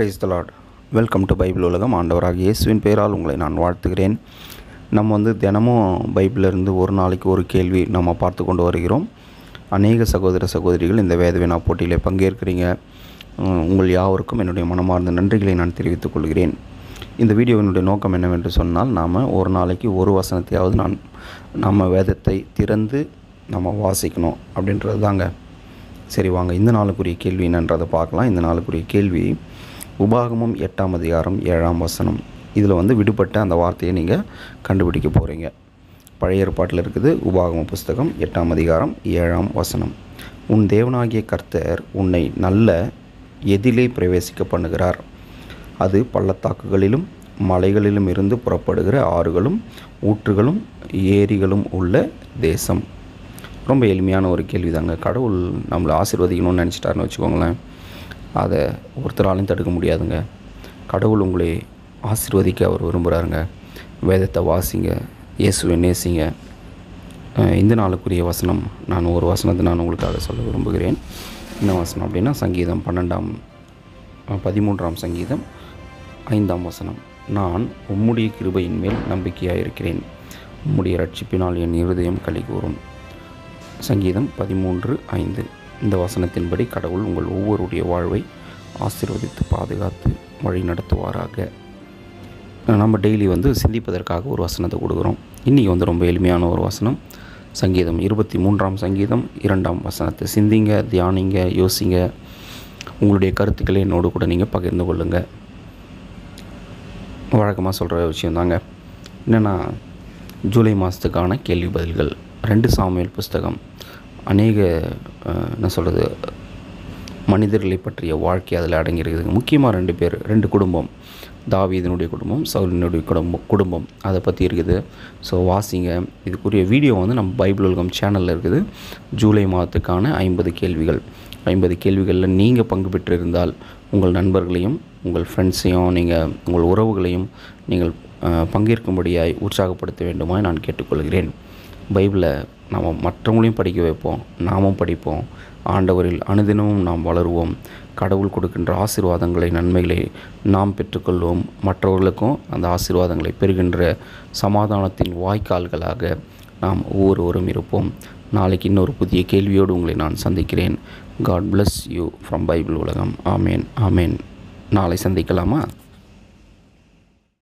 price the Lord welcome to Bible உலகம் ஆண்டவராக இயேசுவின் பெயரால் உங்களை நான் வாழ்த்துகிறேன் நம்ம வந்து தினமும் பைபிளிலிருந்து ஒரு நாளைக்கு ஒரு கேள்வி நம்ம பார்த்து கொண்டு வருகிறோம் அநேக சகோதர சகோதரிகள் இந்த வேத வினா போட்டியில் பங்கேற்கிறீங்க உம், உங்கள் யாவருக்கும் என்னுடைய மனமார்ந்த நன்றிகளை நான் தெரிவித்துக் கொள்கிறேன் இந்த வீடியோவினுடைய நோக்கம் என்னவென்று சொன்னால் நாம் ஒரு நாளைக்கு ஒரு வசனத்தையாவது நான் நம்ம வேதத்தை திறந்து நம்ம வாசிக்கணும் அப்படின்றது தாங்க சரி வாங்க இந்த நாளுக்குரிய கேள்வி என்னன்றதை பார்க்கலாம் இந்த நாளுக்குரிய கேள்வி உபாகமம் எட்டாம் அதிகாரம் ஏழாம் வசனம் இதில் வந்து விடுபட்ட அந்த வார்த்தையை நீங்கள் கண்டுபிடிக்க போகிறீங்க பழைய ஏற்பாட்டில் இருக்குது உபாகம புஸ்தகம் எட்டாம் அதிகாரம் ஏழாம் வசனம் உன் தேவனாகிய கர்த்தர் உன்னை நல்ல எதிலே பிரவேசிக்க பண்ணுகிறார் அது பள்ளத்தாக்குகளிலும் மலைகளிலும் இருந்து புறப்படுகிற ஆறுகளும் ஊற்றுகளும் ஏரிகளும் உள்ள தேசம் ரொம்ப எளிமையான ஒரு கேள்வி தாங்க கடவுள் நம்மளை ஆசீர்வதிக்கணும்னு நினச்சிட்டாருன்னு வச்சுக்கோங்களேன் அதை ஒருத்தராலையும் தடுக்க முடியாதுங்க கடவுள் உங்களை ஆசீர்வதிக்க அவர் விரும்புகிறாருங்க வேதத்தை வாசிங்க இயேசுவை நேசிங்க அஹ் இந்த நாளுக்குரிய வசனம் நான் ஒரு வசனத்தை நான் உங்களுக்காக சொல்ல விரும்புகிறேன் என்ன வசனம் அப்படின்னா சங்கீதம் பன்னெண்டாம் அஹ் பதிமூன்றாம் சங்கீதம் ஐந்தாம் வசனம் நான் உம்முடைய கிருபையின் மேல் நம்பிக்கையாக இருக்கிறேன் உம்முடைய ரட்சிப்பினால் என் இருதயம் களி கூறும் சங்கீதம் பதிமூன்று ஐந்து இந்த வசனத்தின்படி கடவுள் உங்கள் ஒவ்வொருடைய வாழ்வை ஆசீர்வதித்து பாதுகாத்து வழி நடத்துவாராக நம்ம டெய்லி வந்து சிந்திப்பதற்காக ஒரு வசனத்தை கொடுக்குறோம் இன்றைக்கி வந்து ரொம்ப எளிமையான ஒரு வசனம் சங்கீதம் இருபத்தி மூன்றாம் சங்கீதம் இரண்டாம் வசனத்தை சிந்திங்க தியானிங்க யோசிங்க உங்களுடைய கருத்துக்களை என்னோடு கூட நீங்கள் பகிர்ந்து கொள்ளுங்கள் வழக்கமாக சொல்கிற விஷயம் தாங்க என்னென்னா ஜூலை மாதத்துக்கான கேள்வி பதில்கள் ரெண்டு சாமுவேல் புஸ்தகம் அநேக அஹ், என்ன சொல்கிறது மனிதர்களை பற்றிய வாழ்க்கை அதில் அடங்கியிருக்குதுங்க முக்கியமாக ரெண்டு பேர் ரெண்டு குடும்பம் தாவீதனுடைய குடும்பம் சவுலினுடைய குடும்பம் குடும்பம் அதை பற்றி இருக்குது ஸோ வாசிங்க இதுக்குரிய வீடியோ வந்து நம்ம பைபிள் உலகம் சேனலில் இருக்குது ஜூலை மாதத்துக்கான ஐம்பது கேள்விகள் ஐம்பது கேள்விகளில் நீங்கள் பங்கு பெற்றிருந்தால் உங்கள் நண்பர்களையும் உங்கள் ஃப்ரெண்ட்ஸையும் நீங்கள் உங்கள் உறவுகளையும் நீங்கள் அஹ், பங்கேற்கும்படியாய் உற்சாகப்படுத்த வேண்டுமாய் நான் கேட்டுக்கொள்கிறேன் பைபிளை நாம் மற்றவங்களையும் படிக்க வைப்போம் நாமும் படிப்போம் ஆண்டவரில் அனுதினமும் நாம் வளருவோம் கடவுள் கொடுக்கின்ற ஆசீர்வாதங்களை நன்மைகளை நாம் பெற்றுக்கொள்வோம் மற்றவர்களுக்கும் அந்த ஆசீர்வாதங்களை பெறுகின்ற சமாதானத்தின் வாய்க்கால்களாக நாம் ஒவ்வொருவரும் இருப்போம் நாளைக்கு இன்னொரு புதிய கேள்வியோடு உங்களை நான் சந்திக்கிறேன் God bless you from Bible உலகம் ஆமேன் ஆமேன் நாளை சந்திக்கலாமா